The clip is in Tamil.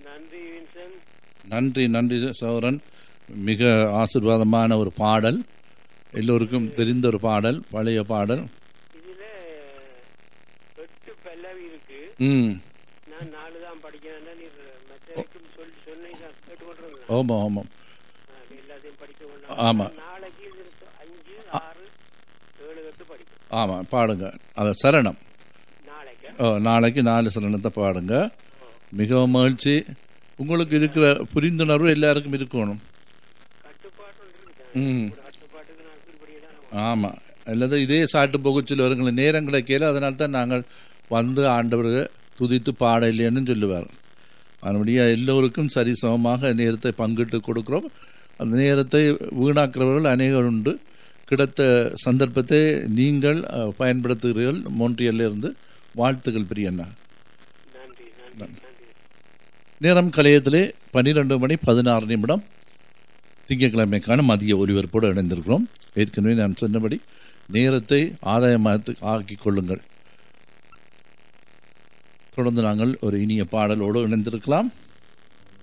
நன்றி வின்சன் நன்றி நன்றி சௌரன் மிக ஆசிர்வாதமான ஒரு பாடல் எல்லோருக்கும் தெரிந்த ஒரு பாடல் பழைய பாடல் இதுல எட்டு பல்லவி இருக்கு ம் நான் நாலு தான் படிக்கிறேன் நீ மற்றவருக்கும் சொல்லி சொன்னீங்க கேட்டுக்கொண்டிருந்தேன் ஆமாம் ஆமாம் எல்லாத்தையும் படிக்க ஆமா. கொண்டு நாளைக்கு இது இருக்கு. அஞ்சு ஆறு ஏழு எட்டு படிக்கும் ஆமாம் பாடுங்க அது சரணம் நாளைக்கு ஓ, நாளைக்கு நாலு சரணத்தை பாடுங்க மிகவும் மகிழ்ச்சி உங்களுக்கு இருக்கிற புரிந்துணர்வு எல்லாருக்கும் இருக்கணும் கட்டுப்பாடு ஒன்று இருக்கு ம் ஒரு கட்டுப்பாட்டுக்கு நான் கீழ்படியதான் ஆமாம் அல்லது இதே சாட்டு போகச்சில் வருங்கள நேரம் கிடைக்கல அதனால தான் நாங்கள் வந்து ஆண்டவரை துதித்து பாட இல்லைன்னு சொல்லுவார் அதனுடைய எல்லோருக்கும் சரிசமமாக நேரத்தை பங்கிட்டு கொடுக்கிறோம் அந்த நேரத்தை வீணாக்குறவர்கள் அநேகர் உண்டு கிடைத்த சந்தர்ப்பத்தை நீங்கள் அஹ், பயன்படுத்துகிறீர்கள் மோன்றியல்ல இருந்து வாழ்த்துக்கள் பிரியண்ணா நன்றி நன்றி நன்றி நேரம் கலையத்திலே பன்னிரெண்டு மணி பதினாறு நிமிடம் திங்கட்கிழமைக்கான மதிய ஒலிபரப்போடு இணைந்திருக்கிறோம் ஏற்கனவே நான் சொன்னபடி நேரத்தை ஆதாயமாக ஆக்கிக் கொள்ளுங்கள் தொடர்ந்து நாங்கள் ஒரு இனிய பாடலோடு இணைந்திருக்கலாம்